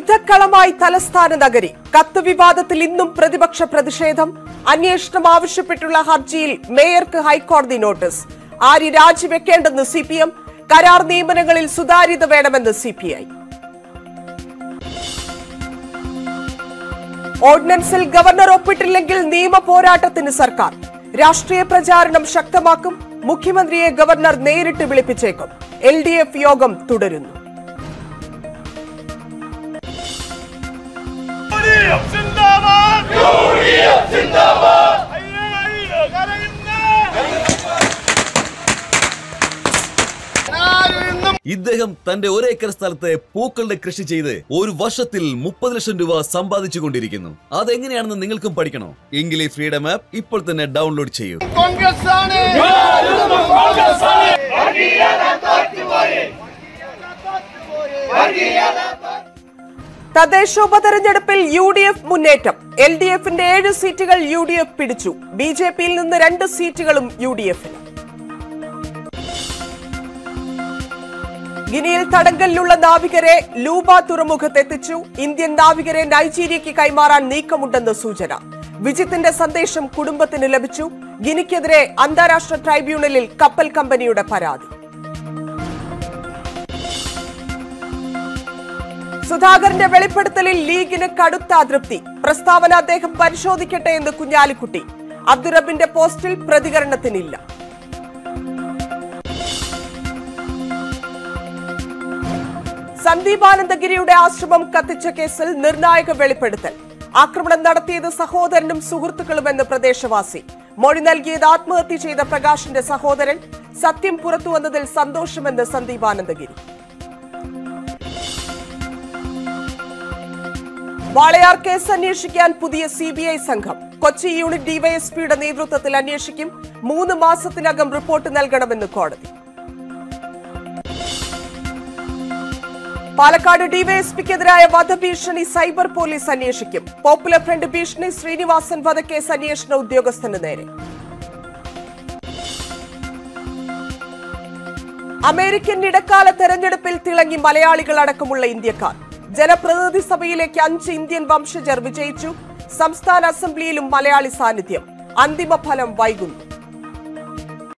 യുദ്ധക്കളമായി തലസ്ഥാന നഗരി കത്ത് വിവാദത്തിൽ ഇന്നും പ്രതിപക്ഷ പ്രതിഷേധം അന്വേഷണം ആവശ്യപ്പെട്ടുള്ള ഹർജിയിൽ മേയർക്ക് ഹൈക്കോടതി നോട്ടീസ് ആര് രാജിവെക്കേണ്ടെന്ന് സി പി എം കരാർ നിയമനങ്ങളിൽ സുതാര്യത വേണമെന്ന് സി പി ഐ ഓർഡിനൻസിൽ ഗവർണർ ഒപ്പിട്ടില്ലെങ്കിൽ നിയമ പോരാട്ടത്തിന് സർക്കാർ രാഷ്ട്രീയ പ്രചാരണം ശക്തമാക്കും മുഖ്യമന്ത്രിയെ ഗവർണർ നേരിട്ട് വിളിപ്പിച്ചേക്കും എൽ ഡി എഫ് യോഗം തുടരുന്നു യൂഡിഎഫ് സിന്ദാബാദ് യൂഡിഎഫ് സിന്ദാബാദ് അയ്യോ അയ്യോ കരയുന്ന ഇദ്ദേഹം തന്റെ ഒരേക്കർ സ്ഥലത്തെ പൂക്കളുടെ കൃഷി ചെയ്ത് ഒരു വർഷത്തിൽ മുപ്പത് ലക്ഷം രൂപ സമ്പാദിച്ചു കൊണ്ടിരിക്കുന്നു അതെങ്ങനെയാണെന്ന് നിങ്ങൾക്കും പഠിക്കണോ എങ്കിൽ ഈ ഫ്രീഡം ആപ്പ് ഇപ്പോൾ തന്നെ ഡൗൺലോഡ് ചെയ്യൂ കോൺഗ്രസ് ആണ് തദ്ദേശോപതെരഞ്ഞെടുപ്പിൽ യു ഡി എഫ് മുന്നേറ്റം എൽ ഡി എഫിന്റെ ഏഴ് സീറ്റുകൾ യു ഡി എഫ് പിടിച്ചു ബി ജെ പിയിൽ നിന്ന് രണ്ട് സീറ്റുകളും യു ഡി എഫിന് ഗിനിയിൽ തടങ്കലിലുള്ള നാവികരെ ലൂബ തുറമുഖത്തെത്തിച്ചു ഇന്ത്യൻ നാവികരെ നൈജീരിയയ്ക്ക് കൈമാറാൻ നീക്കമുണ്ടെന്ന് സൂചന വിജിത്തിന്റെ സന്ദേശം കുടുംബത്തിന് ലഭിച്ചു ഗിനിക്കെതിരെ അന്താരാഷ്ട്ര ട്രൈബ്യൂണലിൽ കപ്പൽ കമ്പനിയുടെ പരാതി സുധാകരന്റെ വെളിപ്പെടുത്തലിൽ ലീഗിന് കടുത്ത അതൃപ്തി പ്രസ്താവന അദ്ദേഹം പരിശോധിക്കട്ടെ എന്ന് കുഞ്ഞാലിക്കുട്ടി അബ്ദുറബിന്റെ പോസ്റ്റിൽ പ്രതികരണത്തിനില്ല സന്ദീപ് ആനന്ദഗിരിയുടെ ആശ്രമം കത്തിച്ച കേസിൽ നിർണായക വെളിപ്പെടുത്തൽ ആക്രമണം നടത്തിയത് സഹോദരനും സുഹൃത്തുക്കളുമെന്ന് പ്രദേശവാസി മൊഴി നൽകിയത് ആത്മഹത്യ ചെയ്ത പ്രകാശിന്റെ സഹോദരൻ സത്യം പുറത്തു വന്നതിൽ സന്തോഷമെന്ന് സന്ദീപ് ആനന്ദഗിരി വാളയാർ കേസ് അന്വേഷിക്കാൻ പുതിയ സി ബി ഐ സംഘം കൊച്ചി യൂണിറ്റ് ഡിവൈഎസ്പിയുടെ നേതൃത്വത്തിൽ അന്വേഷിക്കും മൂന്ന് മാസത്തിനകം റിപ്പോർട്ട് നൽകണമെന്ന് കോടതി പാലക്കാട് ഡിവൈഎസ്പിക്കെതിരായ വധഭീഷണി സൈബർ പോലീസ് അന്വേഷിക്കും പോപ്പുലർ ഫ്രണ്ട് ഭീഷണി ശ്രീനിവാസൻ വധക്കേസ് അന്വേഷണ ഉദ്യോഗസ്ഥന് നേരെ അമേരിക്കൻ ഇടക്കാല തെരഞ്ഞെടുപ്പിൽ തിളങ്ങി മലയാളികൾ അടക്കമുള്ള ഇന്ത്യക്കാർ ജനപ്രതിനിധി സഭയിലേക്ക് അഞ്ച് ഇന്ത്യൻ വംശജർ വിജയിച്ചു സംസ്ഥാന അസംബ്ലിയിലും മലയാളി സാന്നിധ്യം അന്തിമ ഫലം വൈകുന്നു